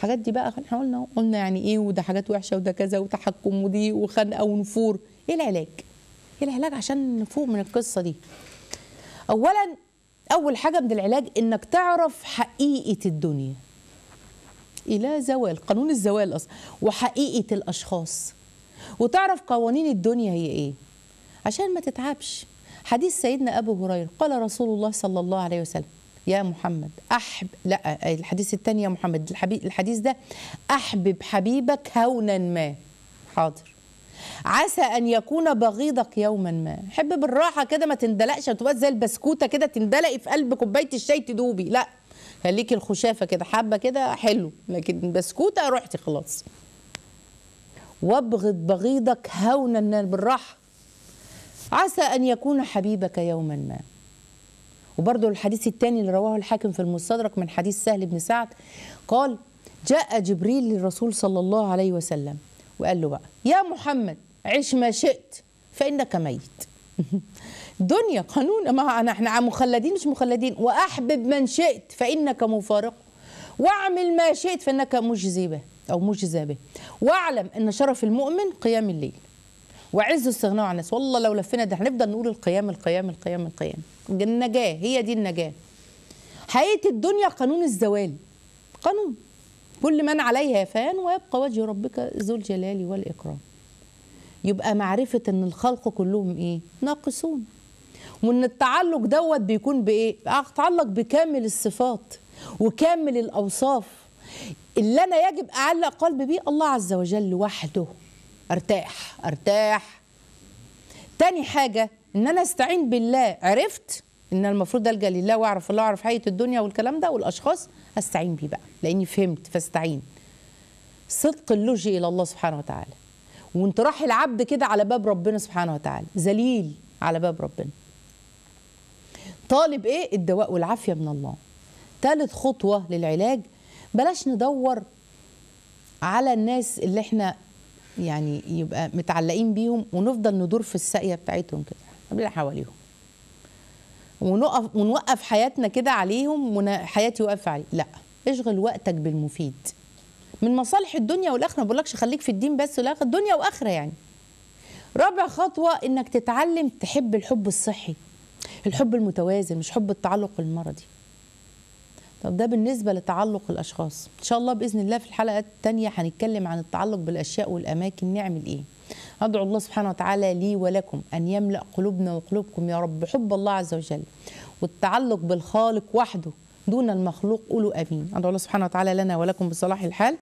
الحاجات دي بقى احنا قلنا قلنا يعني ايه وده حاجات وحشه وده كذا وتحكم ودي وخنقه ونفور ايه العلاج ايه العلاج عشان نفوق من القصه دي اولا اول حاجه من العلاج انك تعرف حقيقه الدنيا الى زوال قانون الزوال اصلا وحقيقه الاشخاص وتعرف قوانين الدنيا هي ايه عشان ما تتعبش حديث سيدنا ابو هريره قال رسول الله صلى الله عليه وسلم يا محمد احب لا الحديث الثاني يا محمد الحبيب الحديث ده احبب حبيبك هونا ما حاضر عسى ان يكون بغيضك يوما ما حب بالراحه كده ما تندلقش تبقى زي البسكوته كده تندلقي في قلب كوبايه الشاي تدوبي لا خليكي الخشافه كده حبه كده حلو لكن بسكوته رحتي خلاص وابغض بغيضك هونا بالراحه عسى ان يكون حبيبك يوما ما وبرضه الحديث الثاني اللي رواه الحاكم في المستدرك من حديث سهل بن سعد قال جاء جبريل للرسول صلى الله عليه وسلم وقال له بقى يا محمد عش ما شئت فإنك ميت دنيا قانون ما احنا مخلدين مش مخلدين واحبب من شئت فانك مفارق واعمل ما شئت فانك مجزي به او مجزى به واعلم ان شرف المؤمن قيام الليل وعز استغناء عن الناس والله لو لفينا ده هنفضل نقول القيام القيام القيام القيام النجاه هي دي النجاه حقيقه الدنيا قانون الزوال قانون كل من عليها فان ويبقى وجه ربك ذو الجلال والاكرام يبقى معرفه ان الخلق كلهم ايه ناقصون وان التعلق دوت بيكون بايه اتعلق بكامل الصفات وكامل الاوصاف اللي انا يجب اعلق قلبي بيه الله عز وجل وحده ارتاح ارتاح تاني حاجه ان انا استعين بالله عرفت ان المفروض الجا لله واعرف الله واعرف حقيقه الدنيا والكلام ده والاشخاص استعين بيه بقى لاني فهمت فاستعين صدق اللجئ الى الله سبحانه وتعالى وانت راح العبد كده على باب ربنا سبحانه وتعالى ذليل على باب ربنا طالب ايه الدواء والعافيه من الله ثالث خطوه للعلاج بلاش ندور على الناس اللي احنا يعني يبقى متعلقين بيهم ونفضل ندور في الساقيه بتاعتهم كده قبل حواليهم ونقف ونوقف حياتنا كده عليهم وحياتي واقفه عليه لا اشغل وقتك بالمفيد من مصالح الدنيا والاخره ما بقولكش خليك في الدين بس والاخره الدنيا واخره يعني رابع خطوه انك تتعلم تحب الحب الصحي الحب المتوازن مش حب التعلق المرضي طب ده بالنسبه لتعلق الاشخاص ان شاء الله باذن الله في الحلقه الثانيه هنتكلم عن التعلق بالاشياء والاماكن نعمل ايه ادعو الله سبحانه وتعالى لي ولكم ان يملا قلوبنا وقلوبكم يا رب حب الله عز وجل والتعلق بالخالق وحده دون المخلوق قولوا امين ادعو الله سبحانه وتعالى لنا ولكم بصلاح الحال